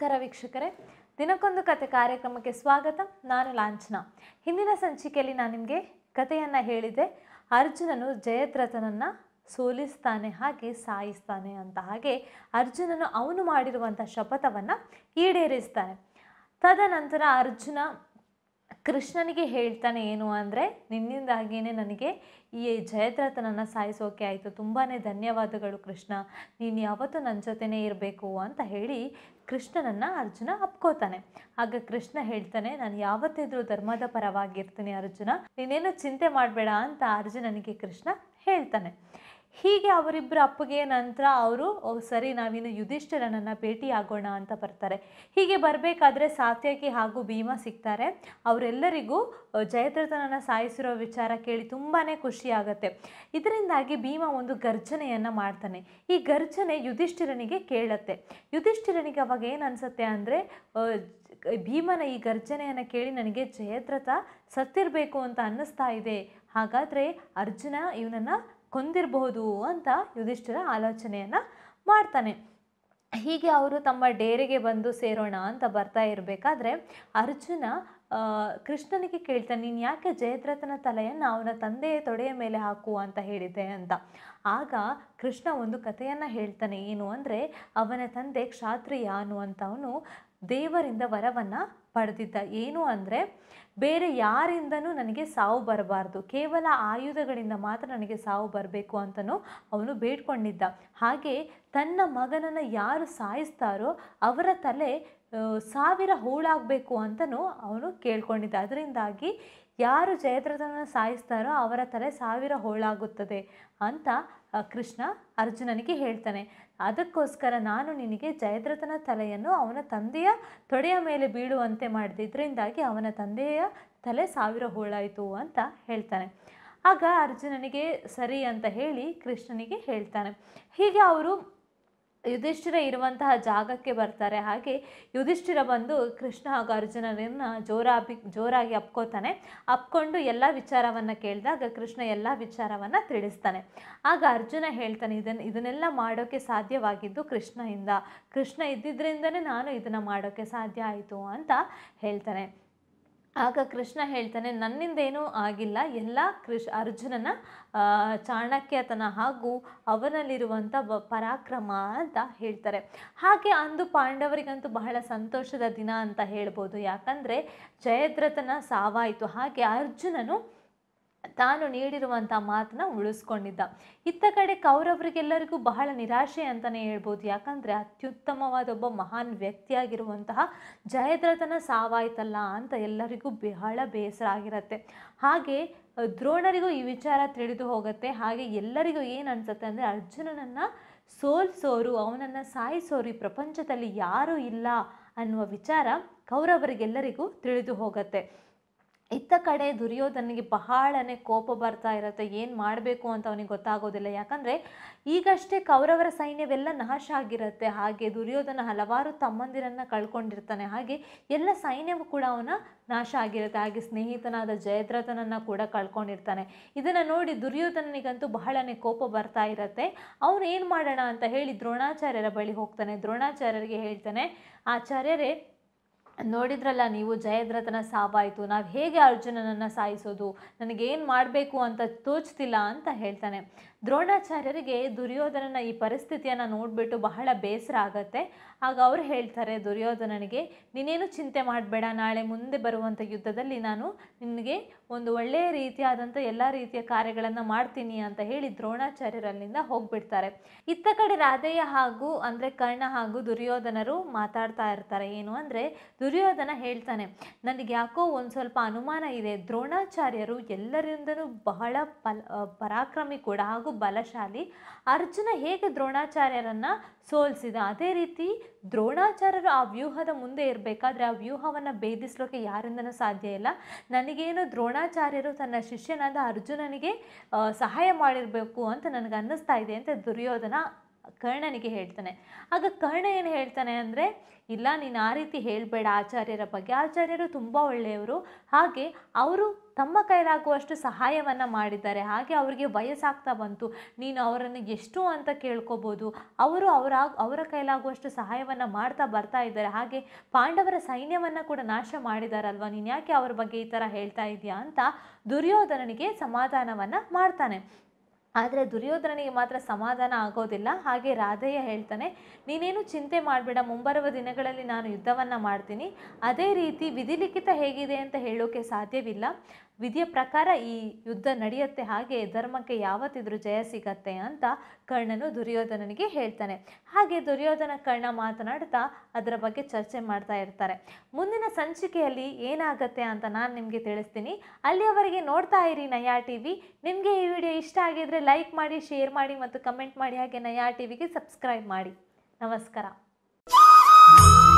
ನಮಸ್ಕಾರ ವೀಕ್ಷಕರೇ ದಿನಕ್ಕೊಂದು ಕತೆ ಕಾರ್ಯಕ್ರಮಕ್ಕೆ ಸ್ವಾಗತ ನಾನು ಲಾಂಛನ ಹಿಂದಿನ ಸಂಚಿಕೆಯಲ್ಲಿ ನಾನು ನಿಮಗೆ ಕಥೆಯನ್ನು ಹೇಳಿದೆ ಅರ್ಜುನನು ಜಯದ್ರಥನನ್ನು ಸೋಲಿಸ್ತಾನೆ ಹಾಗೆ ಸಾಯಿಸ್ತಾನೆ ಅಂತ ಹಾಗೆ ಅರ್ಜುನನು ಅವನು ಮಾಡಿರುವಂಥ ಶಪಥವನ್ನು ಈಡೇರಿಸ್ತಾನೆ ತದನಂತರ ಅರ್ಜುನ ಕೃಷ್ಣನಿಗೆ ಹೇಳ್ತಾನೆ ಏನು ಅಂದರೆ ನಿನ್ನಿಂದಾಗಿಯೇ ನನಗೆ ಈ ಜಯದ್ರಥನನ್ನು ಸಾಯಿಸೋಕೆ ಆಯಿತು ತುಂಬಾ ಧನ್ಯವಾದಗಳು ಕೃಷ್ಣ ನೀನು ಯಾವತ್ತೂ ನನ್ನ ಜೊತೆನೇ ಇರಬೇಕು ಅಂತ ಹೇಳಿ ಕೃಷ್ಣನನ್ನು ಅರ್ಜುನ ಅಪ್ಕೋತಾನೆ ಆಗ ಕೃಷ್ಣ ಹೇಳ್ತಾನೆ ನಾನು ಯಾವತ್ತಿದ್ರೂ ಧರ್ಮದ ಪರವಾಗಿರ್ತೀನಿ ಅರ್ಜುನ ನೀನೇನು ಚಿಂತೆ ಮಾಡಬೇಡ ಅಂತ ಅರ್ಜುನನಿಗೆ ಕೃಷ್ಣ ಹೇಳ್ತಾನೆ ಹೀಗೆ ಅವರಿಬ್ಬರ ಅಪ್ಪಗೆ ನಂತರ ಅವರು "ಓ, ಸರಿ ನಾವಿನ್ನು ಯುಧಿಷ್ಠಿರನನ್ನು ಭೇಟಿ ಆಗೋಣ ಅಂತ ಬರ್ತಾರೆ ಹೀಗೆ ಬರಬೇಕಾದ್ರೆ ಸಾತ್ಯಕಿ ಹಾಗೂ ಭೀಮ ಸಿಗ್ತಾರೆ ಅವರೆಲ್ಲರಿಗೂ ಜಯದ್ರಥನನ್ನು ಸಾಯಿಸಿರೋ ವಿಚಾರ ಕೇಳಿ ತುಂಬಾ ಖುಷಿ ಆಗುತ್ತೆ ಇದರಿಂದಾಗಿ ಭೀಮ ಒಂದು ಗರ್ಜನೆಯನ್ನು ಮಾಡ್ತಾನೆ ಈ ಗರ್ಜನೆ ಯುಧಿಷ್ಠಿರನಿಗೆ ಕೇಳುತ್ತೆ ಯುಧಿಷ್ಠಿರನಿಗೆ ಅವಾಗ ಏನು ಅನಿಸುತ್ತೆ ಅಂದರೆ ಭೀಮನ ಈ ಗರ್ಜನೆಯನ್ನು ಕೇಳಿ ನನಗೆ ಜಯದ್ರಥ ಸತ್ತಿರಬೇಕು ಅಂತ ಅನ್ನಿಸ್ತಾ ಇದೆ ಹಾಗಾದರೆ ಅರ್ಜುನ ಇವನನ್ನು ಕೊಂದಿರಬಹುದು ಅಂತ ಯುಧಿಷ್ಠಿರ ಆಲೋಚನೆಯನ್ನು ಮಾಡ್ತಾನೆ ಹೀಗೆ ಅವರು ತಮ್ಮ ಡೇರೆಗೆ ಬಂದು ಸೇರೋಣ ಅಂತ ಬರ್ತಾ ಇರಬೇಕಾದ್ರೆ ಅರ್ಜುನ ಆ, ಕೃಷ್ಣನಿಗೆ ಕೇಳ್ತಾನೆ ನೀನು ಯಾಕೆ ಜಯದ್ರಥನ ತಲೆಯನ್ನು ಅವನ ತಂದೆಯ ತೊಡೆಯ ಮೇಲೆ ಹಾಕು ಅಂತ ಹೇಳಿದ್ದೆ ಅಂತ ಆಗ ಕೃಷ್ಣ ಒಂದು ಕಥೆಯನ್ನು ಹೇಳ್ತಾನೆ ಏನು ಅಂದರೆ ಅವನ ತಂದೆ ಕ್ಷಾತ್ರಿಯ ಅನ್ನುವಂಥವನು ದೇವರಿಂದ ವರವನ್ನು ಪಡೆದಿದ್ದ ಏನು ಅಂದರೆ ಬೇರೆ ಯಾರಿಂದನೂ ನನಗೆ ಸಾವು ಬರಬಾರ್ದು ಕೇವಲ ಆಯುಧಗಳಿಂದ ಮಾತ್ರ ನನಗೆ ಸಾವು ಬರಬೇಕು ಅಂತಲೂ ಅವನು ಬೇಡ್ಕೊಂಡಿದ್ದ ಹಾಗೆ ತನ್ನ ಮಗನನ್ನು ಯಾರು ಸಾಯಿಸ್ತಾರೋ ಅವರ ತಲೆ ಆ, ಸಾವಿರ ಹೂಳಾಗಬೇಕು ಅಂತಲೂ ಅವನು ಕೇಳ್ಕೊಂಡಿದ್ದ ಅದರಿಂದಾಗಿ ಯಾರು ಜಯದ್ರಥನ ಸಾಯಿಸ್ತಾರೋ ಅವರ ತಲೆ ಸಾವಿರ ಹೋಳಾಗುತ್ತದೆ ಅಂತ ಆ, ಕೃಷ್ಣ ಅರ್ಜುನನಿಗೆ ಹೇಳ್ತಾನೆ ಅದಕ್ಕೋಸ್ಕರ ನಾನು ನಿನಗೆ ಜಯದ್ರಥನ ತಲೆಯನ್ನು ಅವನ ತಂದೆಯ ತೊಡೆಯ ಮೇಲೆ ಬೀಳುವಂತೆ ಮಾಡಿದೆ ಇದರಿಂದಾಗಿ ಅವನ ತಂದೆಯ ತಲೆ ಸಾವಿರ ಹೋಳಾಯಿತು ಅಂತ ಹೇಳ್ತಾನೆ ಆಗ ಅರ್ಜುನನಿಗೆ ಸರಿ ಅಂತ ಹೇಳಿ ಕೃಷ್ಣನಿಗೆ ಹೇಳ್ತಾನೆ ಹೀಗೆ ಅವರು ಯುಧಿಷ್ಠಿರ ಇರುವಂತಹ ಜಾಗಕ್ಕೆ ಬರ್ತಾರೆ ಹಾಗೆ ಯುಧಿಷ್ಠಿರ ಬಂದು ಕೃಷ್ಣ ಹಾಗೂ ಅರ್ಜುನನನ್ನು ಜೋರಾಗಿ ಜೋರಾಗಿ ಅಪ್ಕೋತಾನೆ ಅಪ್ಕೊಂಡು ಎಲ್ಲ ವಿಚಾರವನ್ನು ಕೇಳಿದಾಗ ಕೃಷ್ಣ ಎಲ್ಲ ವಿಚಾರವನ್ನು ತಿಳಿಸ್ತಾನೆ ಆಗ ಅರ್ಜುನ ಹೇಳ್ತಾನೆ ಇದನ್ನು ಇದನ್ನೆಲ್ಲ ಮಾಡೋಕ್ಕೆ ಸಾಧ್ಯವಾಗಿದ್ದು ಕೃಷ್ಣಯಿಂದ ಕೃಷ್ಣ ಇದ್ದಿದ್ದರಿಂದನೇ ನಾನು ಇದನ್ನು ಮಾಡೋಕ್ಕೆ ಸಾಧ್ಯ ಆಯಿತು ಅಂತ ಹೇಳ್ತಾನೆ ಆಗ ಕೃಷ್ಣ ಹೇಳ್ತಾನೆ ನನ್ನಿಂದೇನೂ ಆಗಿಲ್ಲ ಎಲ್ಲ ಕೃಷ್ ಅರ್ಜುನನ ಆ, ಚಾಣಕ್ಯತನ ಹಾಗೂ ಅವನಲ್ಲಿರುವಂಥ ಬ ಪರಾಕ್ರಮ ಅಂತ ಹೇಳ್ತಾರೆ ಹಾಗೆ ಅಂದು ಪಾಂಡವರಿಗಂತೂ ಬಹಳ ಸಂತೋಷದ ದಿನ ಅಂತ ಹೇಳ್ಬೋದು ಯಾಕಂದರೆ ಜಯದ್ರಥನ ಸಾವಾಯಿತು ಹಾಗೆ ಅರ್ಜುನನು ತಾನು ನೀಡಿರುವಂಥ ಮಾತನ್ನ ಉಳಿಸ್ಕೊಂಡಿದ್ದ ಇತ್ತ ಕಡೆ ಕೌರವರಿಗೆಲ್ಲರಿಗೂ ಬಹಳ ನಿರಾಶೆ ಅಂತಲೇ ಹೇಳ್ಬೋದು ಯಾಕಂದರೆ ಅತ್ಯುತ್ತಮವಾದ ಒಬ್ಬ ಮಹಾನ್ ವ್ಯಕ್ತಿಯಾಗಿರುವಂತಹ ಜಯದ್ರಥನ ಸಾವಾಯ್ತಲ್ಲ ಅಂತ ಎಲ್ಲರಿಗೂ ಬಹಳ ಬೇಸರ ಆಗಿರುತ್ತೆ ಹಾಗೆ ಅ, ದ್ರೋಣರಿಗೂ ಈ ವಿಚಾರ ತಿಳಿದು ಹೋಗುತ್ತೆ ಹಾಗೆ ಎಲ್ಲರಿಗೂ ಏನು ಅನ್ಸುತ್ತೆ ಅಂದರೆ ಅರ್ಜುನನನ್ನು ಸೋಲ್ಸೋರು ಅವನನ್ನು ಸಾಯಿಸೋರು ಈ ಪ್ರಪಂಚದಲ್ಲಿ ಯಾರೂ ಇಲ್ಲ ಅನ್ನುವ ವಿಚಾರ ಕೌರವರಿಗೆಲ್ಲರಿಗೂ ತಿಳಿದು ಹೋಗುತ್ತೆ ಇತ್ತ ಕಡೆ ದುರ್ಯೋಧನಿಗೆ ಬಹಳನೇ ಕೋಪ ಬರ್ತಾ ಇರುತ್ತೆ ಏನು ಮಾಡಬೇಕು ಅಂತ ಅವನಿಗೆ ಗೊತ್ತಾಗೋದಿಲ್ಲ ಯಾಕಂದರೆ ಈಗಷ್ಟೇ ಕೌರವರ ಸೈನ್ಯವೆಲ್ಲ ನಾಶ ಆಗಿರುತ್ತೆ ಹಾಗೆ ದುರ್ಯೋಧನ ಹಲವಾರು ತಮ್ಮಂದಿರನ್ನು ಕಳ್ಕೊಂಡಿರ್ತಾನೆ ಹಾಗೆ ಎಲ್ಲ ಸೈನ್ಯವು ಕೂಡ ಅವನ ನಾಶ ಆಗಿರುತ್ತೆ ಹಾಗೆ ಸ್ನೇಹಿತನಾದ ಜಯದ್ರಥನನ್ನು ಕೂಡ ಕಳ್ಕೊಂಡಿರ್ತಾನೆ ಇದನ್ನು ನೋಡಿ ದುರ್ಯೋಧನನಿಗಂತೂ ಬಹಳನೇ ಕೋಪ ಬರ್ತಾ ಇರುತ್ತೆ ಅವನು ಏನು ಮಾಡೋಣ ಅಂತ ಹೇಳಿ ದ್ರೋಣಾಚಾರ್ಯರ ಬಳಿ ಹೋಗ್ತಾನೆ ದ್ರೋಣಾಚಾರ್ಯರಿಗೆ ಹೇಳ್ತಾನೆ ಆಚಾರ್ಯರೇ ನೋಡಿದ್ರಲ್ಲ ನೀವು ಜಯದ್ರಥನ ಸಾವಾಯಿತು ನಾವು ಹೇಗೆ ಅರ್ಜುನನನ್ನು ಸಾಯಿಸೋದು ನನಗೇನು ಮಾಡಬೇಕು ಅಂತ ತೋಚ್ತಿಲ್ಲ ಅಂತ ಹೇಳ್ತಾನೆ ದ್ರೋಣಾಚಾರ್ಯರಿಗೆ ದುರ್ಯೋಧನನ ಈ ಪರಿಸ್ಥಿತಿಯನ್ನು ನೋಡಿಬಿಟ್ಟು ಬಹಳ ಬೇಸರ ಆಗತ್ತೆ ಆಗ ಅವ್ರು ಹೇಳ್ತಾರೆ ದುರ್ಯೋಧನನಿಗೆ ನೀನೇನು ಚಿಂತೆ ಮಾಡಬೇಡ ನಾಳೆ ಮುಂದೆ ಬರುವಂಥ ಯುದ್ಧದಲ್ಲಿ ನಾನು ನಿನಗೆ ಒಂದು ಒಳ್ಳೆಯ ರೀತಿಯಾದಂಥ ಎಲ್ಲ ರೀತಿಯ ಕಾರ್ಯಗಳನ್ನು ಮಾಡ್ತೀನಿ ಅಂತ ಹೇಳಿ ದ್ರೋಣಾಚಾರ್ಯರಲ್ಲಿಂದ ಹೋಗ್ಬಿಡ್ತಾರೆ ಇತ್ತ ಕಡೆ ರಾಧೇಯ ಹಾಗೂ ಅಂದರೆ ಕರ್ಣ ಹಾಗೂ ದುರ್ಯೋಧನರು ಮಾತಾಡ್ತಾ ಇರ್ತಾರೆ ಏನು ಅಂದರೆ ದುರ್ಯೋಧನ ಹೇಳ್ತಾನೆ ನನಗೆ ಯಾಕೋ ಒಂದು ಸ್ವಲ್ಪ ಅನುಮಾನ ಇದೆ ದ್ರೋಣಾಚಾರ್ಯರು ಎಲ್ಲರಿಂದನೂ ಬಹಳ ಬಲ ಆ, ಪರಾಕ್ರಮಿ ಕೂಡ ಹಾಗೂ ಬಲಶಾಲಿ ಅರ್ಜುನ ಹೇಗೆ ದ್ರೋಣಾಚಾರ್ಯರನ್ನ ಸೋಲಿಸಿದ ಅದೇ ರೀತಿ ದ್ರೋಣಾಚಾರ್ಯರು ಆ ವ್ಯೂಹದ ಮುಂದೆ ಇರಬೇಕಾದ್ರೆ ಆ ವ್ಯೂಹವನ್ನು ಭೇದಿಸ್ಲಿಕ್ಕೆ ಯಾರಿಂದನೂ ಸಾಧ್ಯ ಇಲ್ಲ ನನಗೇನು ದ್ರೋಣಾಚಾರ್ಯರು ತನ್ನ ಶಿಷ್ಯನಾದ ಅರ್ಜುನನಿಗೆ ಆ, ಸಹಾಯ ಮಾಡಿರಬೇಕು ಅಂತ ನನಗೆ ಅನ್ನಿಸ್ತಾ ಇದೆ ಅಂತ ದುರ್ಯೋಧನ ಕರ್ಣನಿಗೆ ಹೇಳ್ತಾನೆ ಆಗ ಕರ್ಣ ಏನು ಹೇಳ್ತಾನೆ ಅಂದರೆ ಇಲ್ಲ ನೀನು ಆ ರೀತಿ ಹೇಳಬೇಡ ಆಚಾರ್ಯರ ಬಗ್ಗೆ ಆಚಾರ್ಯರು ತುಂಬ ಒಳ್ಳೆಯವರು ಹಾಗೆ ಅವರು ತಮ್ಮ ಕೈಲಾಗುವಷ್ಟು ಸಹಾಯವನ್ನು ಮಾಡಿದ್ದಾರೆ ಹಾಗೆ ಅವರಿಗೆ ವಯಸ್ಸಾಗ್ತಾ ಬಂತು ನೀನು ಅವರನ್ನು ಎಷ್ಟು ಅಂತ ಕೇಳ್ಕೊಬೋದು ಅವರು ಅವರ ಅವರ ಕೈಲಾಗುವಷ್ಟು ಸಹಾಯವನ್ನು ಮಾಡ್ತಾ ಬರ್ತಾ ಇದ್ದಾರೆ ಹಾಗೆ ಪಾಂಡವರ ಸೈನ್ಯವನ್ನು ಕೂಡ ನಾಶ ಮಾಡಿದಾರಲ್ವ ನೀನು ಯಾಕೆ ಅವ್ರ ಬಗ್ಗೆ ಈ ಥರ ಹೇಳ್ತಾ ಇದೆಯಾ ಅಂತ ದುರ್ಯೋಧನನಿಗೆ ಸಮಾಧಾನವನ್ನು ಮಾಡ್ತಾನೆ ಆದರೆ ದುರ್ಯೋಧನನಿಗೆ ಮಾತ್ರ ಸಮಾಧಾನ ಆಗೋದಿಲ್ಲ ಹಾಗೆ ರಾಧಯ್ಯ ಹೇಳ್ತಾನೆ ನೀನೇನು ಚಿಂತೆ ಮಾಡಬೇಡ ಮುಂಬರುವ ದಿನಗಳಲ್ಲಿ ನಾನು ಯುದ್ಧವನ್ನು ಮಾಡ್ತೀನಿ ಅದೇ ರೀತಿ ವಿಧಿಲಿಖಿತ ಹೇಗಿದೆ ಅಂತ ಹೇಳೋಕೆ ಸಾಧ್ಯವಿಲ್ಲ ವಿಧಿಯ ಪ್ರಕಾರ ಈ ಯುದ್ಧ ನಡೆಯುತ್ತೆ ಹಾಗೆ ಧರ್ಮಕ್ಕೆ ಯಾವತ್ತಿದ್ರೂ ಜಯ ಸಿಗತ್ತೆ ಅಂತ ಕರ್ಣನು ದುರ್ಯೋಧನನಿಗೆ ಹೇಳ್ತಾನೆ ಹಾಗೆ ದುರ್ಯೋಧನ ಕರ್ಣ ಮಾತನಾಡ್ತಾ ಅದರ ಬಗ್ಗೆ ಚರ್ಚೆ ಮಾಡ್ತಾ ಇರ್ತಾರೆ ಮುಂದಿನ ಸಂಚಿಕೆಯಲ್ಲಿ ಏನಾಗತ್ತೆ ಅಂತ ನಾನು ನಿಮಗೆ ತಿಳಿಸ್ತೀನಿ ಅಲ್ಲಿಯವರೆಗೆ ನೋಡ್ತಾ ಇರಿ ನಯಾ ಟಿ ವಿ ನಿಮಗೆ ಈ ವಿಡಿಯೋ ಇಷ್ಟ ಆಗಿದ್ರೆ ಲೈಕ್ ಮಾಡಿ ಶೇರ್ ಮಾಡಿ ಮತ್ತು ಕಮೆಂಟ್ ಮಾಡಿ ಹಾಗೆ ನಯಾ ಟಿ ವಿಗೆ ಸಬ್ಸ್ಕ್ರೈಬ್ ಮಾಡಿ ನಮಸ್ಕಾರ